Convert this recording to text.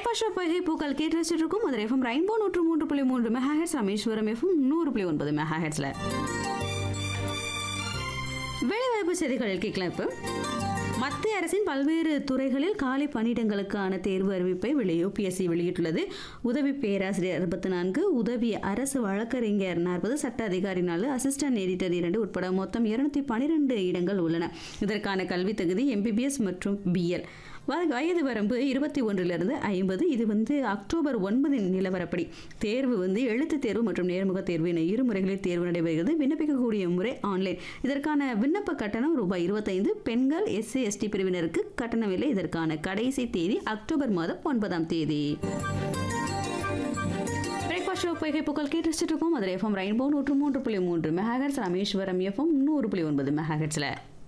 breakfast பகை பூக்கள் கேட்டு வச்சுட்டு இருக்கும் மதுரை எஃப்எம் ரெயின்போ நூற்று மூன்று புள்ளி மூன்று மெகாஹெட்ஸ் ராமேஸ்வரம் எஃப்எம் நூறு புள்ளி ஒன்பது மெகாஹெட்ஸ்ல வேலைவாய்ப்பு செய்திகள் கேட்கலாம் இப்போ மத்திய அரசின் பல்வேறு துறைகளில் காலி பணியிடங்களுக்கான தேர்வு அறிவிப்பை வெளி யூபிஎஸ்சி வெளியிட்டுள்ளது உதவி பேராசிரியர் அறுபத்தி நான்கு உதவி அரசு வழக்கறிஞர் நாற்பது சட்ட அதிகாரி நாலு அசிஸ்டன்ட் எடிட்டர் இரண்டு உட்பட மொத்தம் இருநூத்தி பன்னிரெண்டு இடங்கள் உள்ளன இதற்கான கல்வி தகுதி எம்பிபிஎஸ் மற்றும் பிஎல் வயது வரம்பு இருபத்தி ஒன்றிலிருந்து ஐம்பது இது வந்து அக்டோபர் ஒன்பதின் நிலவரப்படி தேர்வு வந்து எழுத்து தேர்வு மற்றும் நேர்முக தேர்வு என இரு முறைகளில் தேர்வு நடைபெறுகிறது விண்ணப்பிக்கக்கூடிய முறை ஆன்லைன் இதற்கான விண்ணப்ப கட்டணம் ரூபாய் இருபத்தைந்து பெண்கள் எஸ்சி எஸ்டி பிரிவினருக்கு கட்டணம் இல்லை இதற்கான கடைசி தேதி அக்டோபர் மாதம் ஒன்பதாம் தேதி பிரேக்ஃபாஸ்ட் ஷோ பொய்கை புகழ் கேட்டு வச்சுட்டு இருக்கோம் அதில் எஃப்எம் ரெயின்போ நூற்று மூன்று புள்ளி மூன்று மெகாஹெட்ஸ் ராமேஸ்வரம் எஃப்எம் நூறு புள்ளி ஒன்பது மெகாஹெட்ஸில்